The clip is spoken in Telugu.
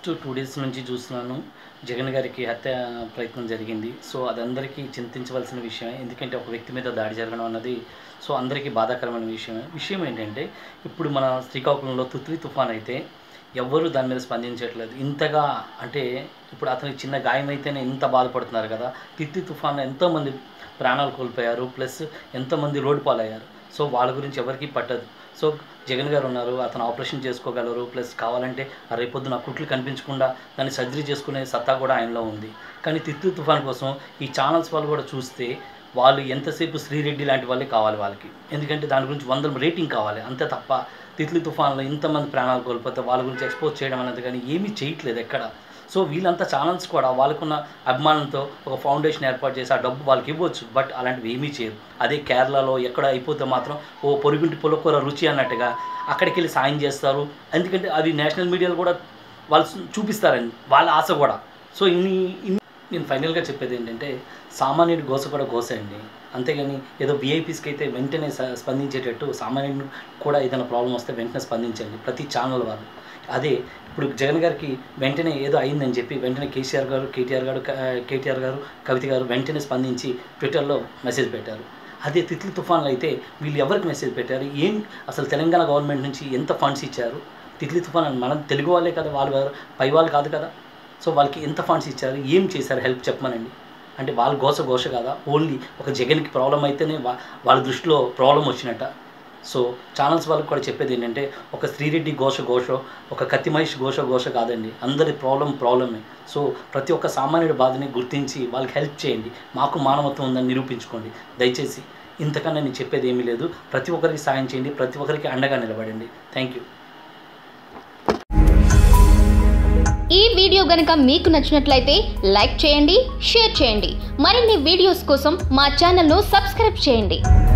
లాస్ట్ టూ డేస్ నుంచి చూస్తున్నాను జగన్ గారికి హత్య ప్రయత్నం జరిగింది సో అది అందరికీ చింతించవలసిన విషయమే ఎందుకంటే ఒక వ్యక్తి మీద దాడి జరగడం అన్నది సో అందరికీ బాధాకరమైన విషయమే విషయం ఏంటంటే ఇప్పుడు మన శ్రీకాకుళంలో తుత్రి తుఫాన్ అయితే ఎవ్వరూ దాని మీద స్పందించట్లేదు ఇంతగా అంటే ఇప్పుడు అతనికి చిన్న గాయం అయితేనే ఇంత బాధపడుతున్నారు కదా తిత్తి తుఫాన్లో ఎంతోమంది ప్రాణాలు కోల్పోయారు ప్లస్ ఎంతోమంది రోడ్డు పాలయ్యారు సో వాళ్ళ గురించి ఎవరికీ పట్టదు సో జగన్ గారు ఉన్నారు అతను ఆపరేషన్ చేసుకోగలరు ప్లస్ కావాలంటే ఆ రేపొద్దున కుట్లు కనిపించకుండా దాన్ని సర్జరీ చేసుకునే సత్తా కూడా ఆయనలో ఉంది కానీ తిత్తు తుఫాన్ కోసం ఈ ఛానల్స్ వాళ్ళు కూడా చూస్తే వాళ్ళు ఎంతసేపు శ్రీరెడ్డి లాంటి వాళ్ళే కావాలి వాళ్ళకి ఎందుకంటే దాని గురించి వందల రేటింగ్ కావాలి అంతే తప్ప తిత్లీ తుఫాన్లో ఇంతమంది ప్రాణాలు కోల్పోతే వాళ్ళ గురించి ఎక్స్పోజ్ చేయడం అనేది కానీ ఏమీ చేయట్లేదు ఎక్కడ సో వీళ్ళంతా ఛానల్స్ కూడా వాళ్ళకున్న అభిమానంతో ఒక ఫౌండేషన్ ఏర్పాటు చేసి ఆ డబ్బు వాళ్ళకి ఇవ్వచ్చు బట్ అలాంటివి ఏమీ చేయరు అదే కేరళలో ఎక్కడ అయిపోతే మాత్రం ఓ పొరుగుంటి పులకూర రుచి అన్నట్టుగా అక్కడికి వెళ్ళి సాయం చేస్తారు ఎందుకంటే అది నేషనల్ మీడియాలో కూడా వాళ్ళు చూపిస్తారండి వాళ్ళ ఆశ కూడా సో ఇన్ని ఇన్ని నేను ఫైనల్గా చెప్పేది ఏంటంటే సామాన్యుడి గోస కూడా గోస అండి అంతేగాని ఏదో విఐపీస్కి అయితే వెంటనే స- స్పందించేటట్టు సామాన్యుడిని కూడా ఏదైనా ప్రాబ్లం వస్తే వెంటనే స్పందించండి ప్రతి ఛానల్ వాళ్ళు అదే ఇప్పుడు జగన్ గారికి వెంటనే ఏదో అయిందని చెప్పి వెంటనే కేసీఆర్ గారు కేటీఆర్ గారు క- కేటీఆర్ గారు కవిత గారు వెంటనే స్పందించి ట్విట్టర్లో మెసేజ్ పెట్టారు అదే తిత్లీ తుఫాన్లు అయితే వీళ్ళు ఎవరికి మెసేజ్ పెట్టారు ఏం అసలు తెలంగాణ గవర్నమెంట్ నుంచి ఎంత ఫండ్స్ ఇచ్చారు తిత్లీ తుఫాన్ అని మనం తెలుగు వాళ్ళే కదా వాళ్ళు ఎవరు పై వాళ్ళు కాదు కదా సో వాళ్ళకి ఎంత ఫండ్స్ ఇచ్చారు ఏం చేశారు హెల్ప్ చెప్పమనండి అంటే వాళ్ళ గోస గోస కదా ఓన్లీ ఒక జగన్కి ప్రాబ్లం అయితేనే వా- వాళ్ళ దృష్టిలో ప్రాబ్లం వచ్చినట్ట సో ఛానల్స్ వాళ్ళకి కూడా చెప్పేది ఏంటంటే ఒక శ్రీరెడ్డి ఘోష ఘోష ఒక కత్తి మహేష్ ఘోష ఘోష కాదండి అందరి ప్రాబ్లం ప్రాబ్లమే సో ప్రతి ఒక్క సామాన్యుడి బాధని గుర్తించి వాళ్ళకి హెల్ప్ చేయండి మాకు మానవత్వం ఉందని నిరూపించుకోండి దయచేసి ఇంతకన్నా నేను చెప్పేది ఏమీ లేదు ప్రతి ఒక్కరికి సాయం చేయండి ప్రతి ఒక్కరికి అండగా నిలబడండి థ్యాంక్ యూ ఈ వీడియో గనుక మీకు నచ్చినట్లయితే లైక్ చేయండి షేర్ చేయండి మరిన్ని వీడియోస్ కోసం మా ఛానల్ను సబ్స్క్రైబ్ చేయండి